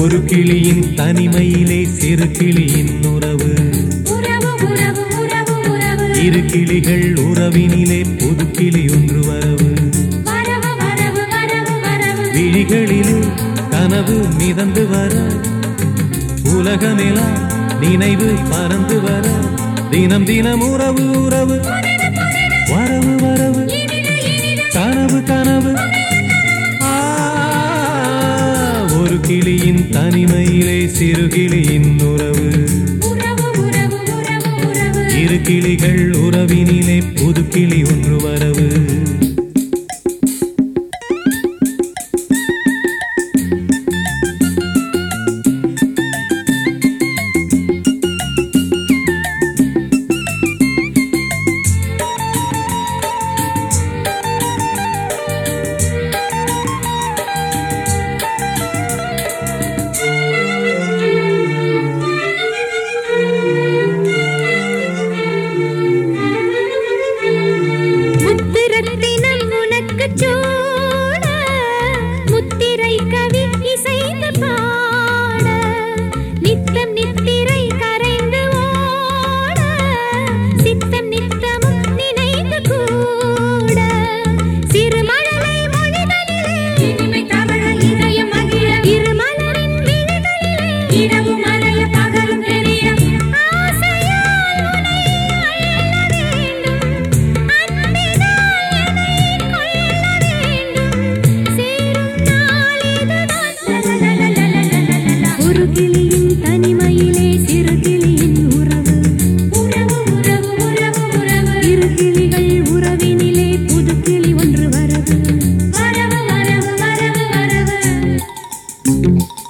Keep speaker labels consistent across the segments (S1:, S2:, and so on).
S1: ஒரு கிளியின் தனிமையிலே சிறு கிளியின் உறவு
S2: உறவு உறவு உறவு உறவு
S1: இரு கிளிகள் உறவினிலே புது கிளி ஒன்று வரவு
S2: வரவு வரவு வரவு வரவு
S1: விழிகளிலே கனவு மிதந்து வர உலகமெல்லாம் நினைவு பறந்து வர தினம் தினம் உறவு உறவு வரவு வரவு கனவு கனவு ஆ, ஒரு கிளியின் தனிமையிலே சிறு கிளியின் உறவு
S2: உறவு உறவு உறவு உறவு
S1: இரு கிளிகள் உறவினிலே புது கிளி ஒன்று வரவு
S2: முத்துரத்தினம் உனக்குச் சூட, முத்திரை கவி இசைந்து பாட, நித்தம் நித்திரை கரைந்து ஓட, சித்தம் நித்தமும் நினைந்து கூட. சிறுமழலை மொழிகளிலே இனிமை தவழ இதயம் மகிழ, இருமலரின் விழிகளிலே இரவும் மறைய பகலும் தெரிய, ஆசையால் உன்னை அள்ள வேண்டும் ஒரு கிளியின் தனிமையிலே சிறு கிளியின் உறவு உறவு உறவு உறவு உறவு இரு கிளிகள் உறவினிலே புது கிளி ஒன்று வரவு வரவு வரவு வரவு வரவு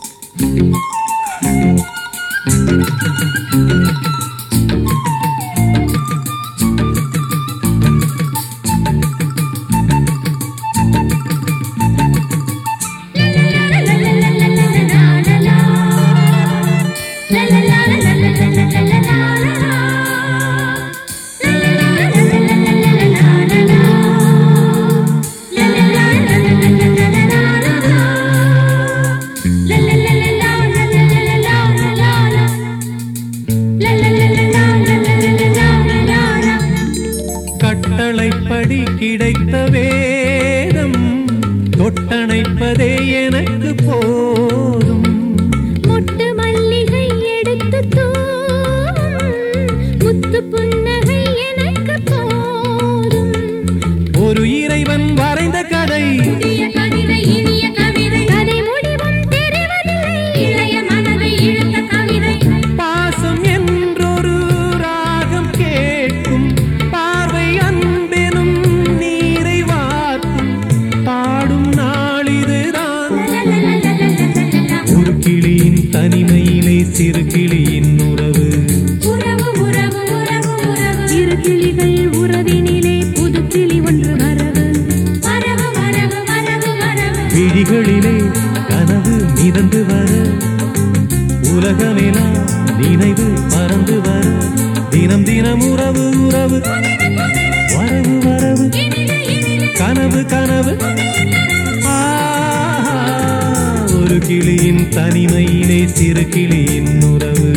S1: கட்டளைப்படி கிடைத்த வேதம் தொட்டணைப்பதே எனக்கு போதும்
S2: மொட்டு மல்லிகை எடுத்து தூவும் முத்து புன்னகை எனக்கு போதும்
S1: ஒரு இறைவன் வரைந்த கதை
S2: புதிய கவிதை இனிய கவிதை கதை முடிவும் தெரிவதில்லை இளைய மனதை இழுத்த கவிதை
S1: பாசம் என்றொரு ராகம் கேட்கும் பார்வை அன்பெனும் நீரை வார்க்கும் பாடும் நாளிதுதான் ஒரு கிளியின் தனிமையிலே சிறு கிளியின் உறவு
S2: உறவு உறவு உறவு உறவு இரு கிளிகள் உறவினிலே புது கிளி ஒன்று வரவு வரவு வரவு வரவு வரவு
S1: விழிகளிலே கனவு மிதந்து வர உலகமெல்லாம் நினைவு பறந்து வர தினம் தினம் உறவு உறவு வரவு வரவு கனவு கனவு ஆ, ஒரு கிளியின் தனிமையிலே சிறு கிளியின் உறவு